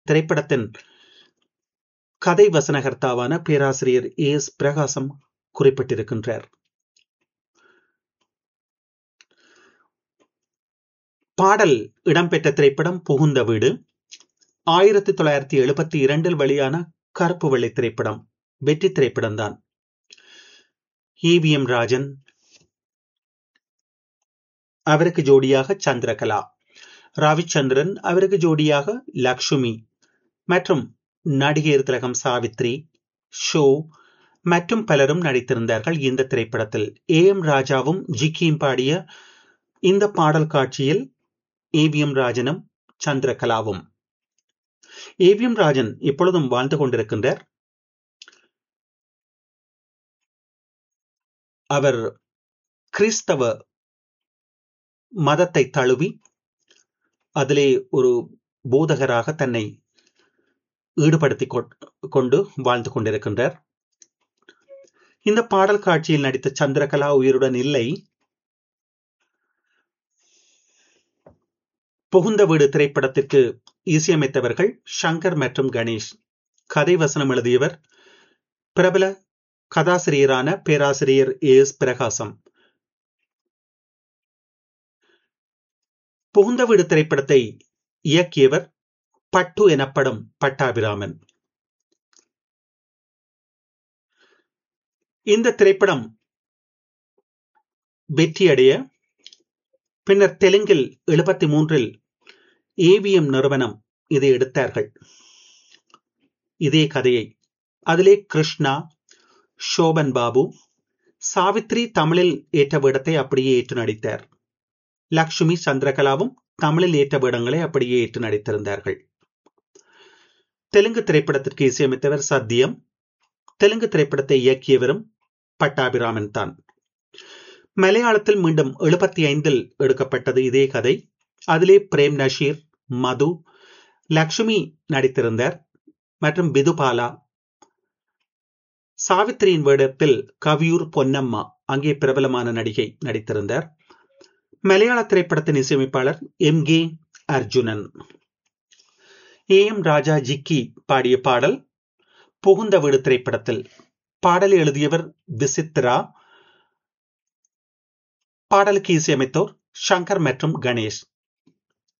திரைப்படத்தின் கதை வசனகர்த்தாவான பேராசிரியர் ஏ எஸ் பிரகாசம் குறிப்பிட்டிருக்கின்றார் பாடல் இடம்பெற்ற திரைப்படம் புகுந்த வீடு ஆயிரத்தி தொள்ளாயிரத்தி எழுபத்தி இரண்டில் வெளியான கருப்பு வெள்ளை திரைப்படம் வெற்றி திரைப்படம் தான் இவிஎம் ராஜன் அவருக்கு ஜோடியாக சந்திரகலா ரவிச்சந்திரன் அவருக்கு ஜோடியாக லக்ஷ்மி மற்றும் நடிகர் திலகம் சாவித்ரி ஷோ மற்றும் பலரும் நடித்திருந்தார்கள் இந்த திரைப்படத்தில் ஏ எம் ராஜாவும் ஜிக்கியும் பாடிய இந்த பாடல் காட்சியில் ஏவிஎம் ராஜனும் சந்திரகலாவும் ஏவிஎம் ராஜன் இப்பொழுதும் வாழ்ந்து கொண்டிருக்கின்றார் அவர் கிறிஸ்தவ மதத்தை தழுவி அதிலே ஒரு போதகராக தன்னை ஈடுபடுத்தி கொண்டு வாழ்ந்து கொண்டிருக்கின்றார் இந்த பாடல் காட்சியில் நடித்த சந்திரகலா உயிருடன் இல்லை புகுந்த வீடு திரைப்படத்திற்கு இசையமைத்தவர்கள் சங்கர் மற்றும் கணேஷ் கதை வசனம் எழுதியவர் பிரபல கதாசிரியரான பேராசிரியர் ஏ எஸ் பிரகாசம் புகுந்த வீடு திரைப்படத்தை இயக்கியவர் பட்டு எனப்படும் பட்டாபிராமன் இந்த திரைப்படம் வெற்றியடைய பின்னர் தெலுங்கில் எழுபத்தி மூன்றில் ஏவிஎம் நிறுவனம் இதை எடுத்தார்கள் இதே கதையை அதிலே கிருஷ்ணா சோபன் பாபு சாவித்ரி தமிழில் ஏற்ற வேடத்தை அப்படியே ஏற்று நடித்தார் லக்ஷ்மி சந்திரகலாவும் தமிழில் ஏற்ற வேடங்களை அப்படியே ஏற்று நடித்திருந்தார்கள் தெலுங்கு திரைப்படத்திற்கு இசையமைத்தவர் சத்தியம் தெலுங்கு திரைப்படத்தை இயக்கியவரும் பட்டாபிராமன் தான் மலையாளத்தில் மீண்டும் எழுபத்தி ஐந்தில் எடுக்கப்பட்டது இதே கதை அதிலே பிரேம் நஷீர் மது லக்ஷ்மி நடித்திருந்தார் மற்றும் பிதுபாலா சாவித்திரியின் வேடத்தில் கவியூர் பொன்னம்மா அங்கே பிரபலமான நடிகை நடித்திருந்தார் மலையாள திரைப்படத்தின் இசையமைப்பாளர் M K Arjunan A M Raja Jikki பாடிய பாடல் புகுந்த வீடு திரைப்படத்தில் பாடலை எழுதியவர் விசித்ரா பாடலுக்கு இசையமைத்தோர் சங்கர் மற்றும் கணேஷ்